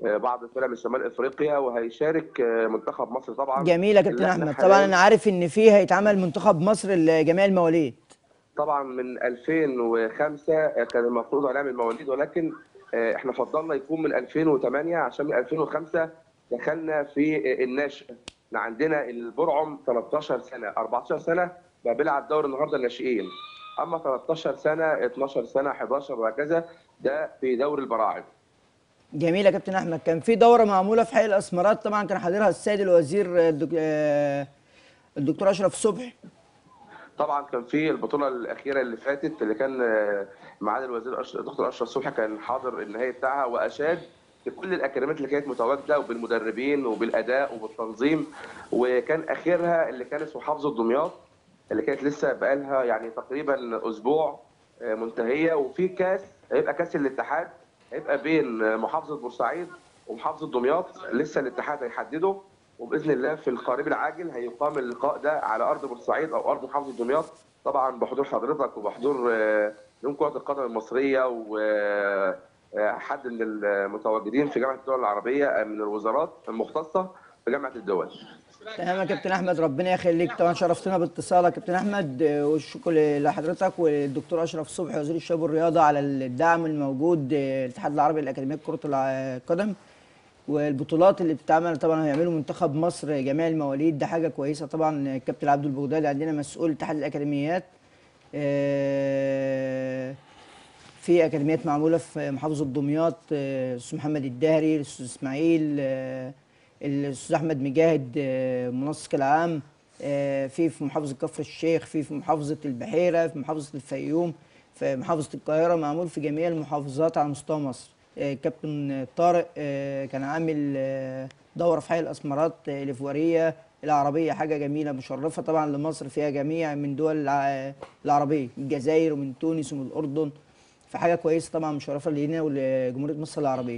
آه، بعض الفرق من شمال افريقيا وهيشارك آه، منتخب مصر طبعا جميل يا كابتن اللي احنا احمد طبعا حالياً- انا عارف ان فيه هيتعمل منتخب مصر لجميع المواليد طبعا من 2005 كان المفروض هنعمل مواليد ولكن آه، احنا فضلنا يكون من 2008 عشان من 2005 دخلنا في آه، الناشئ احنا عندنا البرعم 13 سنه 14 سنه بقى بيلعب دوري النهارده الناشئين اما 13 سنه 12 سنه 11 وهكذا ده في دوري البراعم جميل يا كابتن احمد كان في دوره معموله في حي الاسمرات طبعا كان حاضرها السيد الوزير آه، الدك- آه، الدكتور اشرف صبحي طبعا كان في البطوله الاخيره اللي فاتت اللي كان آه، معالي الوزير أش- الدكتور اشرف صبحي كان حاضر النهائي بتاعها واشاد بكل الاكاديميات اللي كانت متواجده وبالمدربين وبالاداء وبالتنظيم وكان اخرها اللي كانت في محافظه دمياط اللي كانت لسه بقالها يعني تقريبا اسبوع آه، منتهيه وفي كاس هيبقى كاس الاتحاد هيبقى بين آه، محافظه بورسعيد ومحافظه دمياط لسه الاتحاد هيحدده وباذن الله في القريب العاجل هيقام اللقاء ده على ارض بورسعيد او ارض محافظه دمياط طبعا بحضور حضرتك وبحضور آه، نجوم كره القدم المصريه وحد من المتواجدين في جامعه الدول العربيه آه، من الوزارات المختصه في جامعه الدول تمام يا كابتن احمد ربنا يخليك طبعا شرفتنا باتصالك يا كابتن احمد آه، والشكر لحضرتك والدكتور اشرف صبحي وزير الشباب والرياضه على الدعم الموجود آه، الاتحاد العربي لاكاديميه كره الع- القدم والبطولات اللي بتتعمل طبعا هيعملوا منتخب مصر جميع المواليد ده حاجه كويسه طبعا الكابتن عبد البغدادي عندنا مسؤول اتحاد الاكاديميات آه، في اكاديميات معموله في محافظه دمياط آه، الاستاذ محمد الدهري الاستاذ اسماعيل آه، الاستاذ احمد مجاهد آه، منسق العام آه، في في محافظه كفر الشيخ في في محافظه البحيره في محافظه الفيوم في محافظه القاهره معمول في جميع المحافظات على مستوى مصر آه، كابتن طارق آه، كان عامل آه، دوره في حي الاسمرات آه، الافواريه العربيه حاجه جميله مشرفه طبعا لمصر فيها جميع من دول الع- العربيه من الجزائر ومن تونس ومن الاردن فحاجه كويسه طبعا مشرفه لينا ولجمهوريه مصر العربيه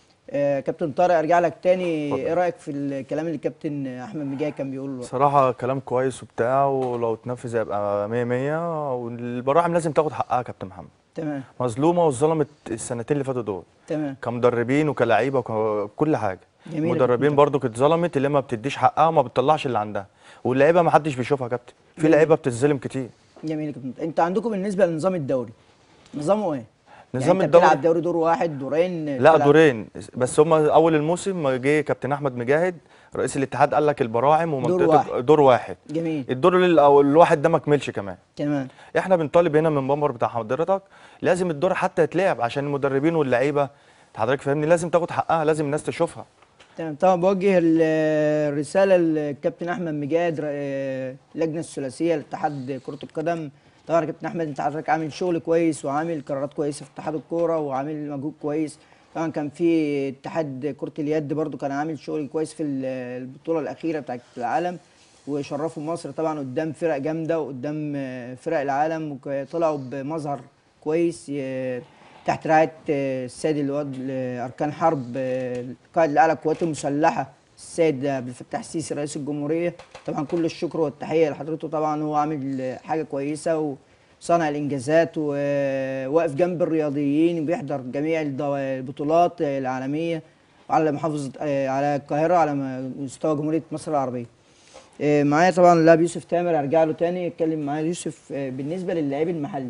آه، كابتن طارق ارجع لك تاني ايه رايك في الكلام اللي الكابتن احمد مجاهد كان بيقوله صراحة كلام كويس وبتاع ولو اتنفذ هيبقى 100 100 والبراعم لازم تاخد حقها يا كابتن محمد تمام مظلومة واتظلمت السنتين اللي فاتوا دول تمام كمدربين وكلاعيبه وكل حاجة جميل يا المدربين كابتن. برضو كانت اتظلمت اللي ما بتديش حقها وما بتطلعش اللي عندها واللعيبة ما حدش بيشوفها يا كابتن في لعيبة بتتظلم كتير جميل يا كابتن انت عندكم بالنسبه لنظام الدوري نظامه ايه؟ نظام يعني انت الدوري بتلعب دوري دور واحد دورين لا بتلعب- دورين بس هم اول الموسم ما جه كابتن احمد مجاهد رئيس الاتحاد قال لك البراعم ومنطقه واحد. دور واحد جميل الدور ال- أو الواحد ده ما كملش كمان تمام احنا بنطالب هنا من بامبر بتاع حضرتك لازم الدور حتى يتلعب عشان المدربين واللعيبه حضرتك فاهمني لازم تاخد حقها لازم الناس تشوفها تمام طبعا بوجه ال- الرساله للكابتن احمد مجاهد ر- آه، اللجنه الثلاثيه لاتحاد كره القدم طبعا يا كابتن احمد انت حضرتك عامل شغل كويس وعامل قرارات كويسه في اتحاد الكوره وعامل مجهود كويس طبعا كان في اتحاد كره اليد برضو كان عامل شغل كويس في ال- البطوله الاخيره بتاعت العالم وشرفوا مصر طبعا قدام فرق جامده وقدام آه، فرق العالم وطلعوا بمظهر كويس ي- تحت رعايه آه، السيد الواد اركان حرب آه، القائد الاعلى للقوات المسلحه السيد عبد الفتاح السيسي رئيس الجمهوريه طبعا كل الشكر والتحيه لحضرته طبعا هو عامل آه، حاجه كويسه وصانع الانجازات وواقف جنب الرياضيين وبيحضر جميع الدو- البطولات آه، العالميه على محافظه آه، على القاهره على م- مستوى جمهوريه مصر العربيه آه، معايا طبعا اللاعب يوسف تامر ارجع له تاني يتكلم معايا يوسف آه، بالنسبه للاعب المحلي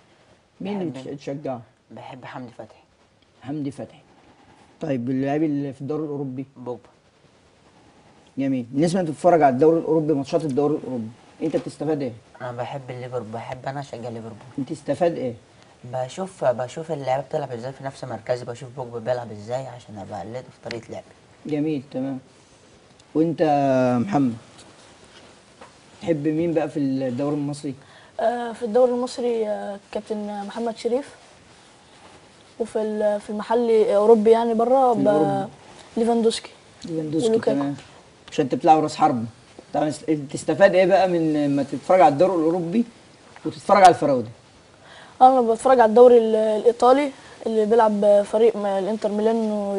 مين اللي بحب- بتش- بتشجعه؟ بحب حمدي فتحي حمدي فتحي طيب اللاعب اللي في الدوري الاوروبي بوجبا جميل بالنسبه انت بتتفرج على الدوري الاوروبي ماتشات الدوري الاوروبي انت بتستفاد ايه؟ انا بحب الليفربول بحب انا اشجع ليفربول انت تستفاد ايه؟ بشوف بشوف اللعيبه بتلعب ازاي في نفس مركزي بشوف بوجبا بيلعب ازاي عشان ابقى اقلده في طريقه لعبي جميل تمام وانت يا محمد تحب مين بقى في الدوري المصري؟ آه، في الدوري المصري آه، كابتن محمد شريف وفي ال- في المحلي اوروبي يعني بره في الأوروبي. ب- ليفاندوسكي ليفاندوسكي ولوكاكو. تمام عشان انت بتلعب راس حرب طبعا است- تستفاد ايه بقى من لما تتفرج على الدوري الاوروبي وتتفرج على الفراوده؟ انا بتفرج على الدوري ال- الايطالي اللي بيلعب فريق م- الانتر ميلان و-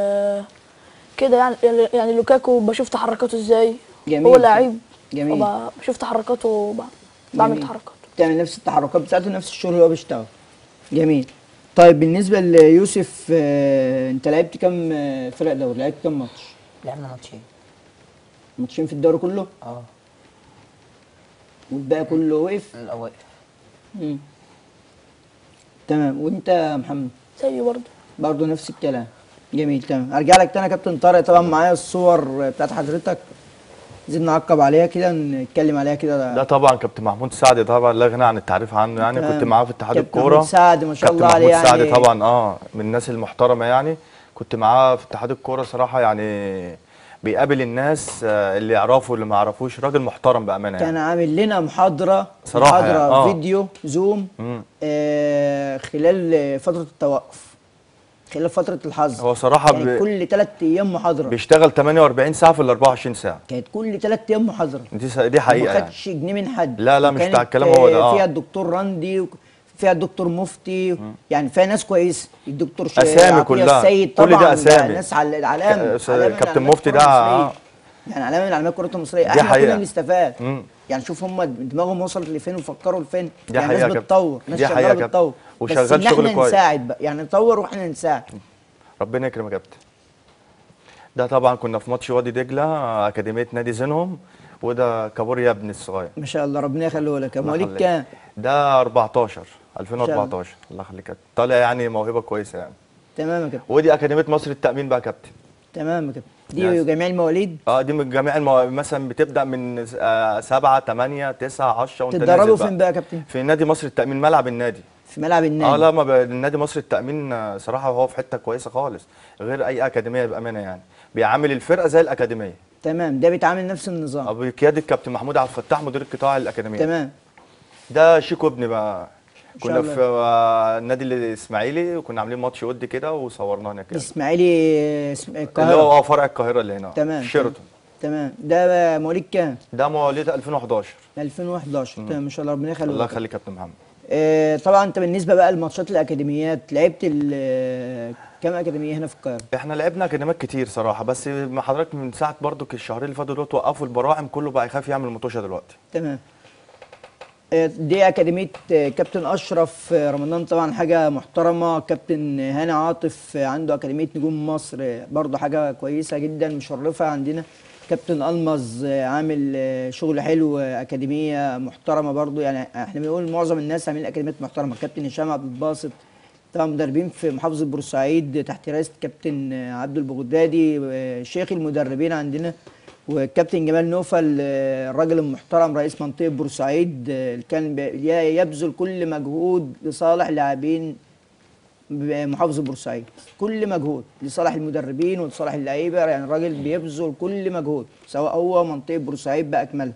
وكده يعني يعني لوكاكو بشوف تحركاته ازاي جميل. هو لعيب جميل. وب- بشوف تحركاته وب- بعمل جميل. تحركاته تعمل نفس التحركات بتاعته نفس الشغل اللي هو بيشتغل جميل طيب بالنسبه ليوسف آه، انت لعبت كام آه، فرق دوري لعبت كام ماتش لعبنا ماتشين ماتشين في الدوري كله اه والباقي كله وقف الاوائل مم. تمام وانت يا محمد زي برضه برضه نفس الكلام جميل تمام ارجع لك تاني يا كابتن طارق طبعا معايا الصور بتاعت حضرتك عايزين نعقب عليها كده نتكلم عليها كده ده طبعا كابتن محمود سعد طبعا لا غنى عن التعريف عنه يعني تمام. كنت معاه في اتحاد كابتن الكوره محمود سعد ما شاء كابتن الله عليه محمود سعد يعني طبعا اه من الناس المحترمه يعني كنت معاه في اتحاد الكوره صراحه يعني بيقابل الناس آه، اللي يعرفوا واللي ما يعرفوش راجل محترم بامانه كان يعني عامل لنا محاضره صراحة محاضره يعني، آه. فيديو زوم مم. آه خلال فتره التوقف خلال فتره الحظر هو صراحه كانت ب- كل ثلاث ايام محاضره بيشتغل 48 ساعه في ال 24 ساعه كانت كل ثلاث ايام محاضره دي س- دي حقيقه ما يعني خدش جنيه من حد لا، لا، مش وكانت، بتاع الكلام هو ده، آه، آه. فيها الدكتور راندي وك- فيها الدكتور مفتي يعني فيها ناس كويسه الدكتور ش- أسامي عطية كلها. السيد كل ده طبعا أسامي. ناس على العلام ك- علامة من كابتن علامات مفتي الكرة ده، المصرية. آه. يعني علامه من علامات الكره المصريه دي احنا كنا حقيقة. بنستفاد مم. يعني شوف هم دماغهم وصلت لفين وفكروا لفين دي يعني حقيقة يا ناس كابتن. بتطور ناس دي حقيقة شغاله يا كابتن. بتطور وشغال بس ان شغل احنا كويس. نساعد بقى يعني نطور واحنا نساعد ربنا يكرم يا كابتن ده طبعا كنا في ماتش وادي دجله اكاديميه نادي زينهم وده كابور يا ابني الصغير ما شاء الله ربنا يخليه لك يا الله مواليد يخليك. كام ده 14 2014 الله يخليك يا كابتن. طالع يعني موهبه كويسه يعني تمام يا كابتن ودي اكاديميه مصر التامين بقى يا كابتن تمام يا كابتن دي يس. جميع المواليد اه دي من جميع المو... مثلا بتبدا من 7 8 9 10 وانت تتدربوا نازل فين بقى يا كابتن في نادي مصر التامين ملعب النادي في ملعب النادي اه لا ما ب... النادي مصر التامين آه، صراحه هو في حته كويسه خالص غير اي اكاديميه بامانه يعني بيعامل الفرقه زي الاكاديميه تمام ده بيتعامل نفس النظام آه، بقياده الكابتن محمود عبد الفتاح مدير القطاع الاكاديميه تمام ده شيكو ابني بقى شاء كنا الله. في آه، النادي الاسماعيلي وكنا عاملين ماتش ودي كده وصورناه هناك يعني. الاسماعيلي اسم- اللي القاهره هو اه فرع القاهره اللي هنا تمام شيراتون تمام ده بقى مواليد كام ده مواليد 2011 2011 تمام ما شاء الله ربنا يخليه الله لك. يخليك يا كابتن محمد آه طبعا انت بالنسبه بقى لماتشات الاكاديميات لعبت ال- كام اكاديميه هنا في القاهره احنا لعبنا اكاديميات كتير صراحه بس مع حضرتك من ساعه برضو الشهرين اللي فاتوا دول وقفوا البراعم كله بقى يخاف يعمل مطوشه دلوقتي تمام آه، دي اكاديميه آه، كابتن اشرف آه، رمضان طبعا حاجه محترمه كابتن هاني عاطف آه، عنده اكاديميه نجوم مصر آه، برضه حاجه كويسه جدا مشرفه عندنا كابتن المز آه، عامل آه، شغل حلو آه، اكاديميه محترمه برضه يعني احنا بنقول معظم الناس عاملين اكاديميات محترمه كابتن هشام عبد الباسط طبعا مدربين في محافظه بورسعيد تحت رئاسه كابتن آه، عبد البغدادي آه، شيخ المدربين عندنا والكابتن جمال نوفل آه، الراجل المحترم رئيس منطقه بورسعيد آه، اللي كان بي- يبذل كل مجهود لصالح لاعبين محافظه بورسعيد كل مجهود لصالح المدربين ولصالح اللعيبه يعني الراجل بيبذل كل مجهود سواء هو منطقه بورسعيد باكملها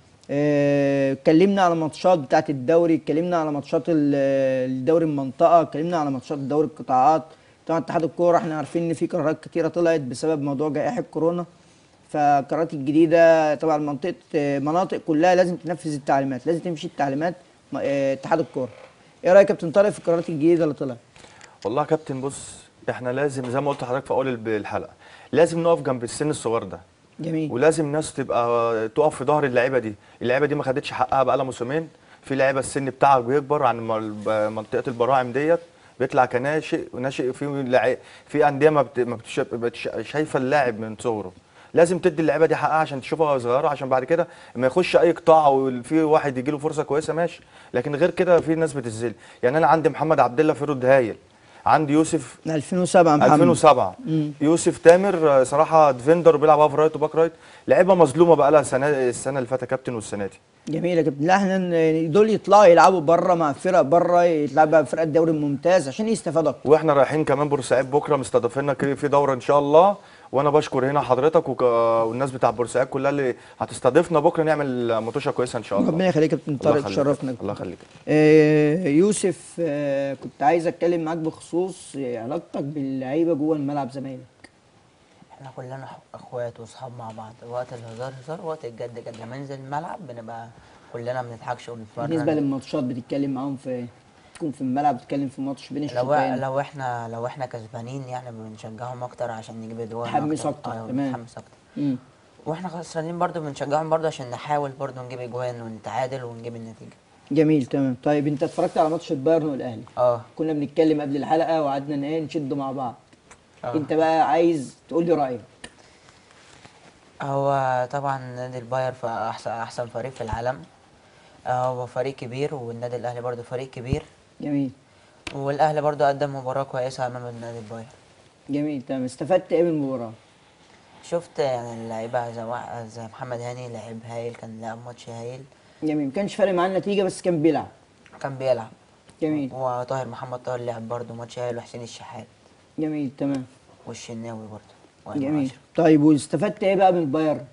آه، اتكلمنا على ماتشات بتاعت الدوري اتكلمنا على ماتشات ال- الدوري المنطقه اتكلمنا على ماتشات دوري القطاعات طبعا اتحاد الكوره احنا عارفين ان في قرارات كتيره طلعت بسبب موضوع جائحه كورونا فالقرارات الجديده طبعا منطقه آه، مناطق كلها لازم تنفذ التعليمات لازم تمشي التعليمات م- آه، اتحاد الكوره ايه رايك يا كابتن طارق في القرارات الجديده اللي طلعت والله يا كابتن بص احنا لازم زي ما قلت لحضرتك في اول الب- الحلقه لازم نقف جنب السن الصغير ده جميل ولازم ناس تبقى تقف في ظهر اللعيبه دي اللعيبه دي ما خدتش حقها بقى لها موسمين في لعيبه السن بتاعها بيكبر عن م- منطقه البراعم ديت بيطلع كناشئ وناشئ في لعي... في انديه ما, بت... ما بتش... بتش... شايفه اللاعب من صغره لازم تدي اللعيبه دي حقها عشان تشوفها وهي صغيره عشان بعد كده ما يخش اي قطاع وفي واحد يجي له فرصه كويسه ماشي لكن غير كده في ناس بتزل يعني انا عندي محمد عبد الله فرود هايل عندي يوسف 2007 محمد 2007 مم. يوسف تامر آه، صراحه ديفندر وبيلعب هاف رايت وباك رايت لعيبه مظلومه بقى لها سنه السنه اللي فاتت يا كابتن والسنه دي جميل يا كابتن لا احنا ن- دول يطلعوا يلعبوا بره مع فرق بره يلعبوا بقى فرق الدوري الممتاز عشان يستفادوا اكتر واحنا رايحين كمان بورسعيد بكره مستضيفيننا كده في دوره ان شاء الله وانا بشكر هنا حضرتك وك... والناس بتاع بورسعيد كلها اللي هتستضيفنا بكره نعمل مطوشه كويسه ان شاء الله ربنا يخليك يا كابتن الله طارق يخليك. تشرفنا الله يخليك آه يوسف آه كنت عايز اتكلم معاك بخصوص آه، علاقتك باللعيبه جوه الملعب زمايلك احنا كلنا ح- اخوات واصحاب مع بعض وقت الهزار هزار وقت الجد جد لما ننزل الملعب بنبقى كلنا بنضحكش ونتمرن بالنسبه للماتشات بتتكلم معاهم في إيه؟ تكون في الملعب بتتكلم في ماتش بين لو الشوطين لو احنا لو احنا كسبانين يعني بنشجعهم اكتر عشان نجيب اجوان تحمسوا أكتر، أيوة، تمام. بنتحمس اكتر مم. واحنا خسرانين برضو بنشجعهم برضو عشان نحاول برضو نجيب اجوان ونتعادل ونجيب النتيجه جميل تمام طيب انت اتفرجت على ماتش البايرن والاهلي اه كنا بنتكلم قبل الحلقه وقعدنا ان ايه نشد مع بعض آه. انت بقى عايز تقول لي رايك هو طبعا نادي الباير في احسن احسن فريق في العالم آه، هو فريق كبير والنادي الاهلي برضو فريق كبير جميل والاهلي برضو قدم مباراة كويسة امام النادي الباير جميل تمام استفدت ايه من المباراه شفت يعني اللعيبة زي, وا- زي محمد هاني لعيب هايل كان لعب ماتش هايل جميل ما كانش فارق معاه النتيجه بس كان بيلعب كان بيلعب جميل وطاهر محمد طاهر لعب برضو ماتش هايل وحسين الشحات جميل تمام والشناوي برضو وأيمن جميل أشرف. طيب واستفدت ايه بقى من البايرن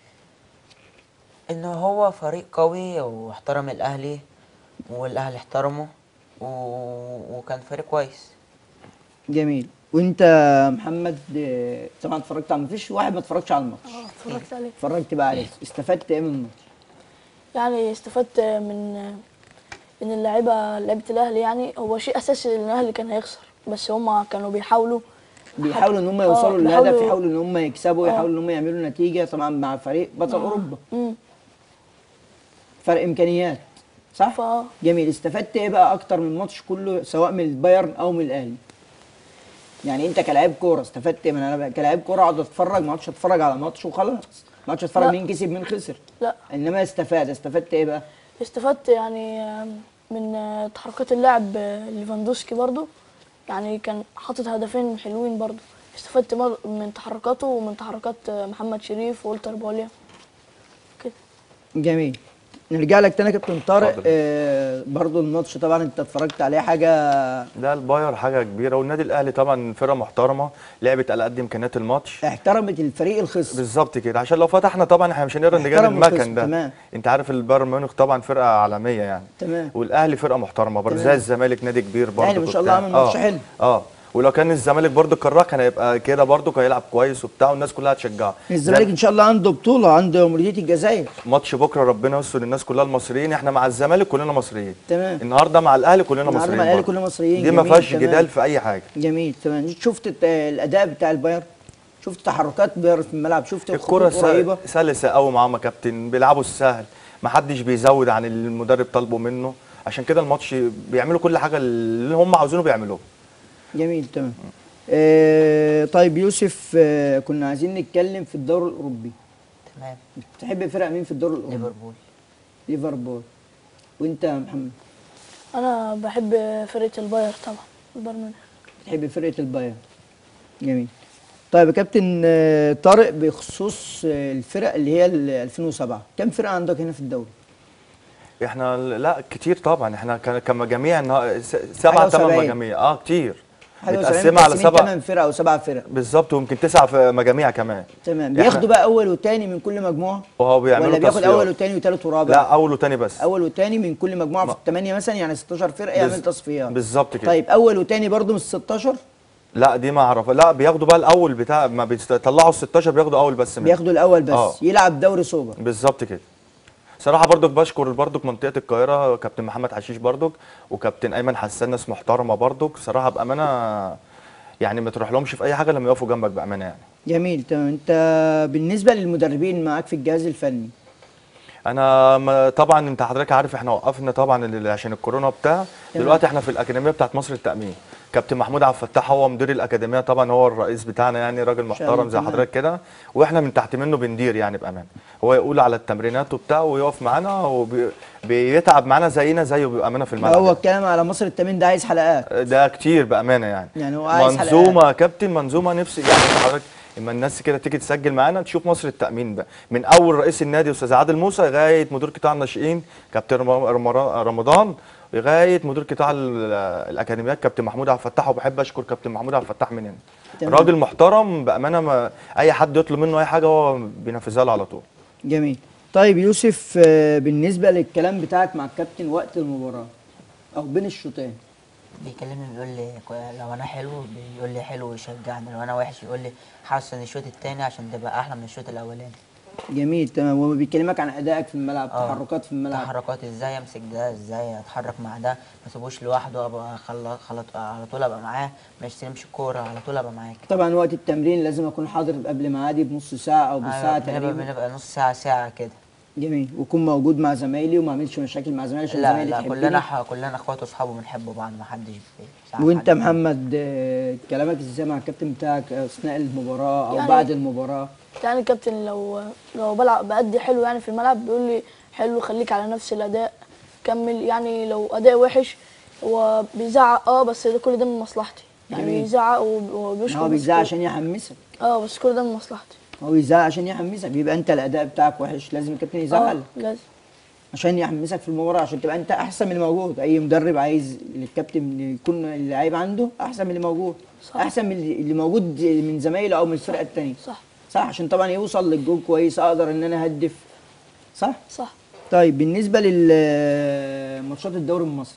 ان هو فريق قوي واحترم الاهلي والاهلي احترمه و... وكان فريق كويس جميل وانت يا محمد اه، طبعا اتفرجت على مفيش واحد ما اتفرجش على الماتش اه اتفرجت عليه اتفرجت بقى عليه استفدت ايه من الماتش يعني استفدت من ان اللعيبه لعيبه الاهلي يعني هو شيء اساسي ان الاهلي كان هيخسر بس هما كانوا بيحاولوا بيحاولوا ان هم آه، يوصلوا للهدف بيحاولوا- يحاولوا ان هم يكسبوا آه. يحاولوا ان هم يعملوا نتيجه طبعا مع فريق بطل اوروبا مم. فرق امكانيات صح فا جميل استفدت ايه بقى اكتر من الماتش كله سواء من البايرن او من الاهلي يعني انت كلاعب كوره استفدت ايه من انا بقى كلاعب كوره اقعد اتفرج ما اقعدش اتفرج على ماتش وخلاص ما اقعدش اتفرج لا. مين كسب مين خسر لا انما استفاد استفدت ايه بقى استفدت يعني من تحركات اللاعب ليفاندوسكي برضو يعني كان حاطط هدفين حلوين برضو استفدت مر- من تحركاته ومن تحركات محمد شريف وولتر بوليا كده جميل نرجع لك تاني يا كابتن طارق اتفضل. آه برضو الماتش طبعا انت اتفرجت عليه حاجه ده الباير حاجه كبيره والنادي الاهلي طبعا فرقه محترمه لعبت على قد امكانيات الماتش احترمت الفريق الخصم بالظبط كده عشان لو فتحنا طبعا احنا مش هنقدر نجاري احترموا الخصم، المكن ده تمام. انت عارف البايرن ميونخ طبعا فرقه عالميه يعني تمام والاهلي فرقه محترمه برضه تمام. زي الزمالك نادي كبير برضه الأهلي ما شاء الله عمل ماتش حلو. اه ولو كان الزمالك برضه كراك كان هيبقى كده برضه كان هيلعب كويس وبتاع والناس كلها هتشجعه الزمالك ان شاء الله عنده بطوله عنده مولوديه الجزائر ماتش بكره ربنا يستر الناس كلها المصريين احنا مع الزمالك كلنا مصريين تمام النهارده مع الاهلي كلنا النهارده مصريين مع الأهلي برضه. كلنا مصريين، دي ما جميل، فيهاش تمام. جدال في اي حاجه جميل تمام شفت الت- الاداء بتاع البايرن شفت تحركات بايرن في الملعب شفت الكرة الخطوط قريبه س- سلسة قوي معاهم يا كابتن بيلعبوا السهل محدش بيزود عن اللي المدرب طالبه منه عشان كده الماتش بيعملوا كل حاجة اللي هم عاوزينه بيعملوه جميل تمام آه طيب يوسف آه كنا عايزين نتكلم في الدوري الاوروبي تمام بتحب فرق مين في الدوري الاوروبي ليفربول ليفربول وانت يا محمد انا بحب فرقه الباير طبعا البايرن ميونخ بتحب فرقه البايرن جميل طيب يا كابتن آه، طارق بخصوص آه، الفرق اللي هي ال 2007 كم فرقه عندك هنا في الدوري احنا لا كتير طبعا احنا كان- كمجاميع النها- س- سبعة ثمان 71. مجاميع اه كتير حاجه متقسمة على سبع 8 فرق او سبع فرق بالظبط ويمكن تسع في مجاميع كمان تمام إحنا- بياخدوا بقى اول وثاني من كل مجموعه وهو بيعملوا ولا بياخد تصفيات. اول وثاني وثالث ورابع لا اول وتاني بس اول وثاني من كل مجموعه في ما- الثمانيه مثلا يعني 16 فرقه بز- يعمل تصفيات بالظبط كده طيب اول وثاني برضو من ال 16 لا دي ما اعرف لا بياخدوا بقى الاول بتاع ما بيطلعوا ال 16 بياخدوا اول بس منه. بياخدوا الاول بس آه. يلعب دوري سوبر بالظبط كده صراحه برضك بشكر برضك منطقه القاهره كابتن محمد حشيش برضك وكابتن ايمن حسان ناس محترمه برضك صراحه بامانه يعني ما تروح لهمش في اي حاجه لما يقفوا جنبك بامانه يعني جميل تمام انت بالنسبه للمدربين معاك في الجهاز الفني انا ما طبعا انت حضرتك عارف احنا وقفنا طبعا ال- عشان الكورونا بتاع تمام. دلوقتي احنا في الاكاديميه بتاعت مصر التامين كابتن محمود عبد الفتاح هو مدير الاكاديميه طبعا هو الرئيس بتاعنا يعني راجل شاء الله، محترم زي تمام. حضرتك كده واحنا من تحت منه بندير يعني بامان هو يقول على التمرينات وبتاع ويقف معانا وبيتعب معانا زينا زيه بامانه في الملعب هو يعني. الكلام على مصر التمين ده عايز حلقات ده كتير بامانه يعني يعني هو عايز منظومه يا كابتن منظومه نفسي يعني حضرتك اما الناس كده تيجي تسجل معانا تشوف مصر التامين بقى من اول رئيس النادي استاذ عادل موسى لغايه مدير قطاع الناشئين كابتن رم- رم- رمضان لغايه مدير قطاع ال- الاكاديميات كابتن محمود عبد الفتاح وبحب اشكر كابتن محمود عبد الفتاح من هنا تمام. راجل محترم بامانه ما اي حد يطلب منه اي حاجه هو بينفذها له على طول جميل طيب يوسف آه، بالنسبه للكلام بتاعك مع الكابتن وقت المباراه او بين الشوطين بيكلمني بيقول لي كو- لو انا حلو بيقول لي حلو ويشجعني لو انا وحش يقول لي حسن الشوط التاني عشان تبقى احلى من الشوط الاولاني جميل تمام وهو بيكلمك عن ادائك في الملعب آه. تحركات في الملعب تحركات ازاي امسك ده ازاي اتحرك مع ده ما اسيبوش لوحده ابقى خل... خلط... على طول ابقى معاه ما يستلمش الكوره على طول ابقى معاك طبعا وقت التمرين لازم اكون حاضر قبل ميعادي بنص ساعه او بساعه أيوة، بنبقى تقريبا بنبقى نص ساعه ساعه كده جميل ويكون موجود مع زمايلي وما اعملش مشاكل مع زمايلي عشان لا زمايلي لا تحبني. كلنا ح... كلنا اخوات واصحاب وبنحب بعض محدش بيزعل وانت حد. محمد آه، كلامك ازاي مع الكابتن بتاعك اثناء المباراه او يعني- بعد المباراه يعني الكابتن لو لو بلعب بأدي حلو يعني في الملعب بيقول لي حلو خليك على نفس الأداء كمل يعني لو أداء وحش هو بيزعق اه بس ده كل ده من مصلحتي يعني جميل. بيزعق وب- وبيشكر هو بس بيزعق كل- عشان يحمسك اه بس كل ده من مصلحتي هو بيزعق عشان يحمسك بيبقى انت الاداء بتاعك وحش لازم الكابتن اه يزعل لازم عشان يحمسك في المباراه عشان تبقى انت احسن من الموجود اي مدرب عايز الكابتن يكون اللعيب عنده احسن من اللي موجود صح. احسن من اللي اللي موجود من زمايله او من الفرقه الثانيه صح صح عشان طبعا يوصل للجول كويس اقدر ان انا اهدف صح صح طيب بالنسبه للماتشات الدوري المصري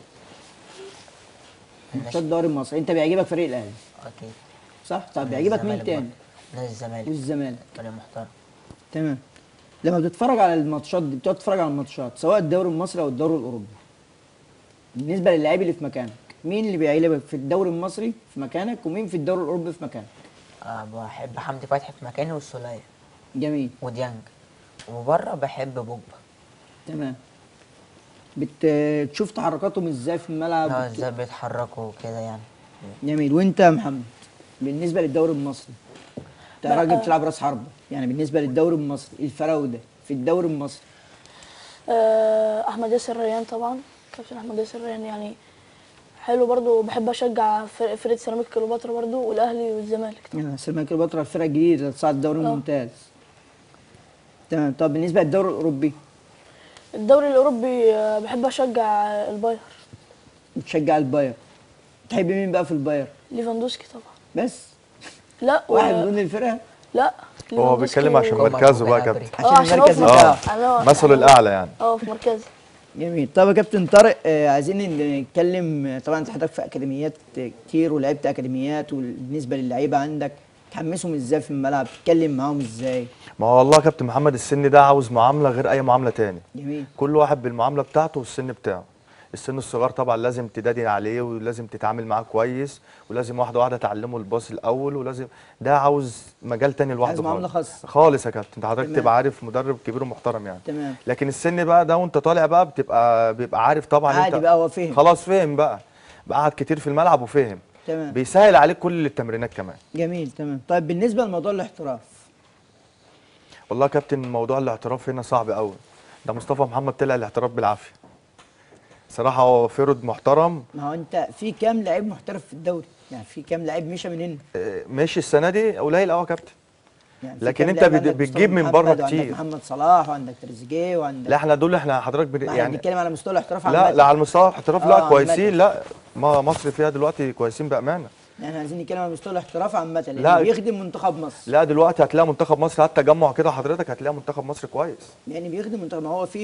ماتشات الدوري المصري انت بيعجبك فريق الاهلي اكيد صح طب نادي بيعجبك مين الزمالك تاني برضه. نادي الزمالك والزمالك فريق محترم تمام لما بتتفرج على الماتشات دي بتقعد تتفرج على الماتشات سواء الدوري المصري او الدوري الاوروبي بالنسبه للاعيب اللي في مكانك مين اللي بيعجبك في الدوري المصري في مكانك ومين في الدوري الاوروبي في مكانك أه بحب حمدي فتحي في مكاني والسولية جميل وديانج وبره بحب بوجبا تمام بتشوف تحركاتهم ازاي في الملعب اه بت- ازاي بيتحركوا كده يعني جميل وانت يا محمد بالنسبه للدوري المصري انت بقى- راجل بتلعب راس حربه يعني بالنسبه للدوري المصري الفراوده في الدوري المصري آه، احمد ياسر ريان طبعا كابتن احمد ياسر ريان يعني حلو برضو بحب اشجع فرق- فرقه سيراميكا كليوباترا برضو والاهلي والزمالك طبعا يعني سيراميكا كليوباترا الفرقه الجديده اللي تصعد الدوري اه. الممتاز تمام طب بالنسبه للدوري الاوروبي الدوري الاوروبي آه، بحب اشجع آه، الباير بتشجع الباير تحب مين بقى في الباير ليفاندوسكي طبعا بس لا و... واحد من ضمن الفرقه لا هو ليفاندوسكي بيتكلم عشان و- مركزه بقى يا جنبري. كابتن اه عشان عشان هو المركز في بتاعه. أنا- مثله أنا- الاعلى يعني اه في مركزي جميل طب يا كابتن طارق آه عايزين نتكلم آه، طبعا انت حضرتك في اكاديميات آه، كتير ولعبت اكاديميات وبالنسبه للعيبه عندك تحمسهم ازاي في الملعب تتكلم معاهم ازاي ما هو والله يا كابتن محمد السن ده عاوز معامله غير اي معامله تاني جميل كل واحد بالمعامله بتاعته والسن بتاعه السن الصغير طبعا لازم تدادي عليه ولازم تتعامل معاه كويس ولازم واحده واحده تعلمه الباص الاول ولازم ده عاوز مجال تاني لوحده عايز معاملة خالص. خاصة. خالص يا كابتن انت حضرتك تمام. تبقى عارف مدرب كبير ومحترم يعني تمام لكن السن بقى ده وانت طالع بقى بتبقى بيبقى عارف طبعا عادي انت بقى هو فهم خلاص فهم بقى بقى قعد كتير في الملعب وفهم تمام بيسهل عليك كل التمرينات كمان جميل تمام طيب بالنسبه لموضوع الاحتراف والله يا كابتن موضوع الاحتراف هنا صعب قوي ده مصطفى محمد طلع الاحتراف بالعافيه صراحه هو فرد محترم ما هو انت في كام لعيب محترف في الدوري يعني في كام لعيب مشى من هنا آه، ماشي السنه دي قليل قوي يا كابتن يعني في لكن كام انت لاعب بت- عندك بتجيب مصطفى من بره محمد وعندك كتير. محمد صلاح وعندك تريزيجيه وعندك لا احنا دول احنا حضرتك بن... ما احنا يعني بنتكلم على مستوى الاحتراف لا عامة. لا على المستوى الاحتراف اه، لا عامة. كويسين لا ما مصر فيها دلوقتي كويسين بامانه يعني احنا عايزين نتكلم على مستوى الاحتراف عامه لا. لانه بيخدم منتخب مصر لا دلوقتي هتلاقي منتخب مصر هات تجمع كده حضرتك هتلاقي منتخب مصر كويس يعني بيخدم منتخب ما هو في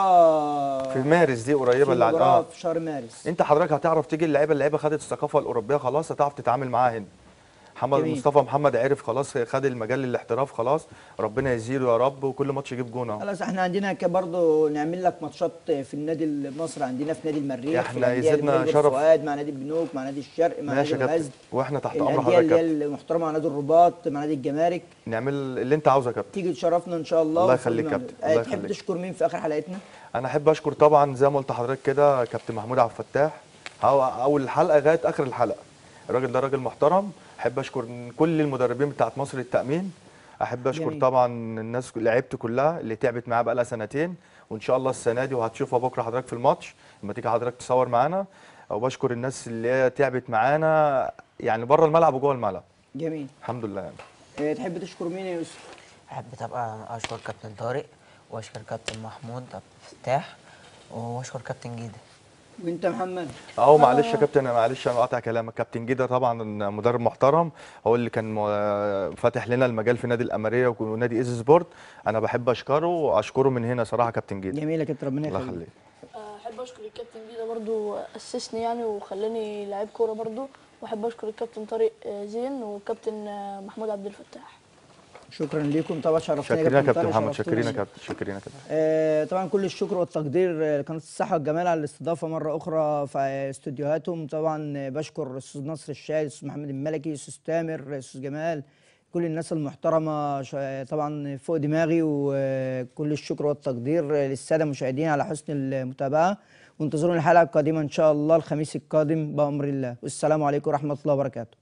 مباراه في مارس دي قريبه في اللي على مباراه اه في شهر مارس انت حضرتك هتعرف تيجي اللعيبه اللعيبه خدت الثقافه الاوروبيه خلاص هتعرف تتعامل معاها هنا محمد جميل. مصطفى محمد عرف خلاص خد المجال للاحتراف خلاص ربنا يزيده يا رب وكل ماتش يجيب جون اهو خلاص احنا عندنا ك- برضه نعمل لك ماتشات في النادي المصري عندنا في نادي المريخ احنا في الأندية يزيدنا اللي في شرف. فؤاد مع نادي البنوك مع نادي الشرق مع ماشي نادي يا كابتن الغزل واحنا تحت امر الانديه حضرتك اللي هي كابتن المحترمه مع نادي الرباط مع نادي الجمارك نعمل اللي انت عاوزه يا كابتن تيجي تشرفنا ان شاء الله الله وتفضل يخليك معنا. كابتن، اه، الله تحب يخليك. تشكر مين في اخر حلقتنا انا احب اشكر طبعا زي ما قلت لحضرتك كده كابتن محمود عبد الفتاح هو اول الحلقه لغايه اخر الحلقه الراجل ده راجل محترم احب اشكر كل المدربين بتاعت مصر التامين احب اشكر جميل. طبعا الناس لعيبتي كلها اللي تعبت معايا بقالها سنتين وان شاء الله السنه دي وهتشوفها بكره حضرتك في الماتش لما تيجي حضرتك تصور معانا وبشكر الناس اللي هي تعبت معانا يعني بره الملعب وجوه الملعب جميل الحمد لله يعني اه، تحب تشكر مين يا يوسف احب طبعا اشكر كابتن طارق واشكر كابتن محمود عبد الفتاح واشكر كابتن جيده وانت محمد اهو معلش يا كابتن أنا معلش انا قاطع كلامك كابتن جيده طبعا مدرب محترم هو اللي كان م- فاتح لنا المجال في نادي الاماريه ونادي ايزي سبورت انا بحب اشكره واشكره من هنا صراحه كابتن جيده جميل يا كابتن ربنا الله يخليك يخليك آه، احب اشكر الكابتن جيده برضو اسسني يعني وخلاني لعيب كوره برضو واحب اشكر الكابتن طارق آه، زين والكابتن آه، محمود عبد الفتاح شكرا لكم طبعا شرفتنا شاكرين يا كابتن طارق، محمد شرفتونا. شاكرين يا كابتن شاكرين يا كابتن آه، طبعا كل الشكر والتقدير آه، لقناه الصحه والجمال على الاستضافه مره اخرى في استوديوهاتهم طبعا آه، بشكر الاستاذ نصر الشاهد الاستاذ محمد الملكي الاستاذ تامر الاستاذ جمال كل الناس المحترمه ش- طبعا فوق دماغي وكل الشكر والتقدير للساده المشاهدين على حسن المتابعه وانتظرونا الحلقه القادمه ان شاء الله الخميس القادم بامر الله والسلام عليكم ورحمه الله وبركاته